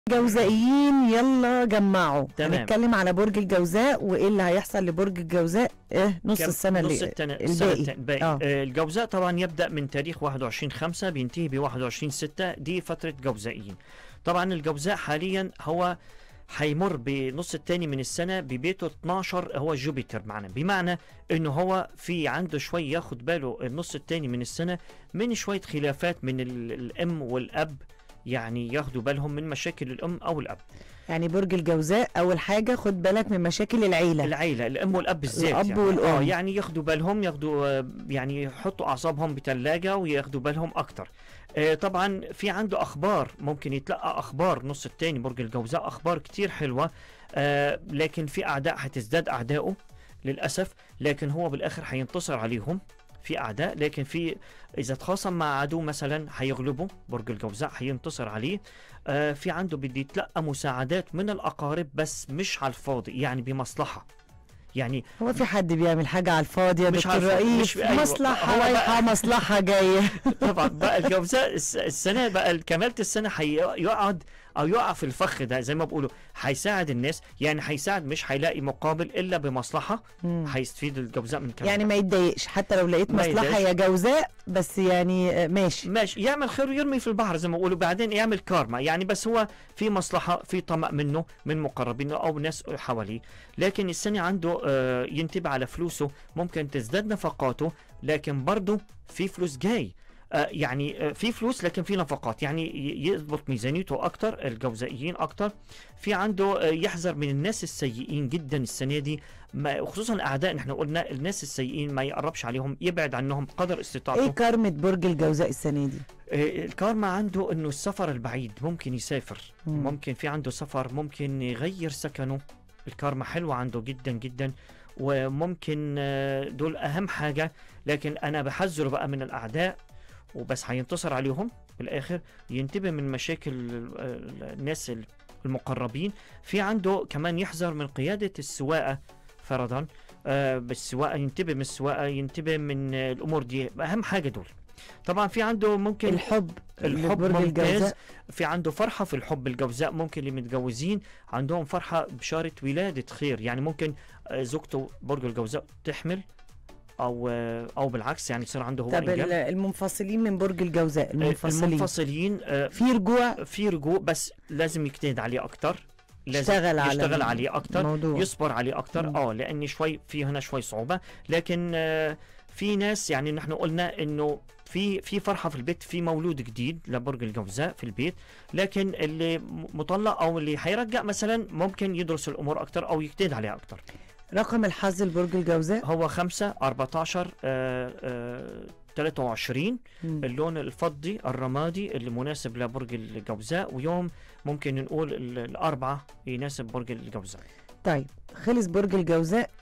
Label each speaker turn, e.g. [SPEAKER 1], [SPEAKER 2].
[SPEAKER 1] جوزائيين يلا جمعوا
[SPEAKER 2] تمام.
[SPEAKER 1] هنتكلم على برج الجوزاء وايه اللي هيحصل لبرج الجوزاء ايه نص
[SPEAKER 2] كم-
[SPEAKER 1] السنه
[SPEAKER 2] نص
[SPEAKER 1] اللي
[SPEAKER 2] التن...
[SPEAKER 1] الباقي.
[SPEAKER 2] السنة الت- الباقي
[SPEAKER 1] آه.
[SPEAKER 2] آه. الجوزاء طبعا يبدأ من تاريخ 21 5 بينتهي ب 21 6 دي فترة جوزائيين طبعا الجوزاء حاليا هو هيمر بنص التاني من السنة ببيته 12 هو جوبيتر معنا بمعنى انه هو في عنده شوي ياخد باله النص التاني من السنة من شوية خلافات من ال- الام والاب يعني ياخدوا بالهم من مشاكل الام او الاب
[SPEAKER 1] يعني برج الجوزاء اول حاجه خد بالك من مشاكل العيله
[SPEAKER 2] العيله الام والاب بالذات
[SPEAKER 1] الأب
[SPEAKER 2] يعني.
[SPEAKER 1] والأم.
[SPEAKER 2] اه يعني ياخدوا بالهم ياخدوا آه، يعني يحطوا اعصابهم بثلاجه وياخدوا بالهم اكتر آه، طبعا في عنده اخبار ممكن يتلقى اخبار نص التاني برج الجوزاء اخبار كتير حلوه آه، لكن في اعداء هتزداد اعدائه للاسف لكن هو بالاخر هينتصر عليهم في اعداء لكن في اذا تخاصم مع عدو مثلا هيغلبه برج الجوزاء هينتصر عليه آه، في عنده بده يتلقى مساعدات من الاقارب بس مش على الفاضي يعني بمصلحه يعني
[SPEAKER 1] هو في حد بيعمل حاجه على الفاضي يا
[SPEAKER 2] مش
[SPEAKER 1] دكتور
[SPEAKER 2] عارفة،
[SPEAKER 1] رئيس
[SPEAKER 2] مش- أيوة.
[SPEAKER 1] مصلحه
[SPEAKER 2] هو بقى-
[SPEAKER 1] رايحه مصلحه جايه
[SPEAKER 2] طبعا بقى الجوزاء الس- السنه بقى كمالة السنه هيقعد او يقع في الفخ ده زي ما بيقولوا هيساعد الناس يعني هيساعد مش هيلاقي مقابل الا بمصلحه
[SPEAKER 1] مم.
[SPEAKER 2] هيستفيد الجوزاء من كلام
[SPEAKER 1] يعني ما يتضايقش حتى لو لقيت
[SPEAKER 2] ما
[SPEAKER 1] مصلحه
[SPEAKER 2] يتضايقش.
[SPEAKER 1] يا جوزاء بس يعني آه، ماشي
[SPEAKER 2] ماشي يعمل خير ويرمي في البحر زي ما بيقولوا بعدين يعمل كارما يعني بس هو في مصلحة في طمع منه من مقربينه أو ناس حواليه لكن السنة عنده آه، ينتبه على فلوسه ممكن تزداد نفقاته لكن برضه في فلوس جاي آه، يعني آه، في فلوس لكن في نفقات يعني ي- يضبط ميزانيته اكتر الجوزائيين اكتر في عنده آه، يحذر من الناس السيئين جدا السنه دي ما- خصوصا الاعداء نحن قلنا الناس السيئين ما يقربش عليهم يبعد عنهم قدر استطاعته
[SPEAKER 1] ايه كارمة برج الجوزاء السنه دي
[SPEAKER 2] آه، الكارما عنده انه السفر البعيد ممكن يسافر
[SPEAKER 1] مم.
[SPEAKER 2] ممكن في عنده سفر ممكن يغير سكنه الكارما حلوة عنده جدا جدا وممكن آه، دول اهم حاجة لكن انا بحذره بقى من الاعداء وبس هينتصر عليهم في الاخر ينتبه من مشاكل ال- ال- الناس المقربين في عنده كمان يحذر من قيادة السواقة فرضا آه، بالسواقة ينتبه من السواقة ينتبه من آه، الامور دي اهم حاجة دول طبعا في عنده ممكن
[SPEAKER 1] الحب
[SPEAKER 2] الحب
[SPEAKER 1] لبرج
[SPEAKER 2] ممتاز
[SPEAKER 1] الجوزاء
[SPEAKER 2] في عنده فرحة في الحب الجوزاء ممكن اللي متجوزين عندهم فرحة بشارة ولادة خير يعني ممكن آه، زوجته برج الجوزاء تحمل أو آه، أو بالعكس يعني يصير عنده هو
[SPEAKER 1] طب ال-
[SPEAKER 2] إنجاب
[SPEAKER 1] المنفصلين من برج الجوزاء المنفصلين
[SPEAKER 2] المنفصلين آه،
[SPEAKER 1] في رجوع
[SPEAKER 2] في رجوع بس لازم يجتهد عليه أكتر لازم
[SPEAKER 1] اشتغل على
[SPEAKER 2] يشتغل عليه أكتر
[SPEAKER 1] الموضوع
[SPEAKER 2] يصبر عليه اكتر
[SPEAKER 1] مم.
[SPEAKER 2] اه لان شوي في هنا شوي صعوبه لكن آه، في ناس يعني نحن قلنا انه في في فرحه في البيت في مولود جديد لبرج الجوزاء في البيت لكن اللي م- مطلق او اللي هيرجع مثلا ممكن يدرس الامور اكتر او يجتهد عليها اكتر
[SPEAKER 1] رقم الحظ لبرج الجوزاء
[SPEAKER 2] هو 5 14 آه، آه، 23
[SPEAKER 1] مم.
[SPEAKER 2] اللون الفضي الرمادي اللي مناسب لبرج الجوزاء ويوم ممكن نقول ال- الاربعه يناسب برج الجوزاء
[SPEAKER 1] طيب خلص برج الجوزاء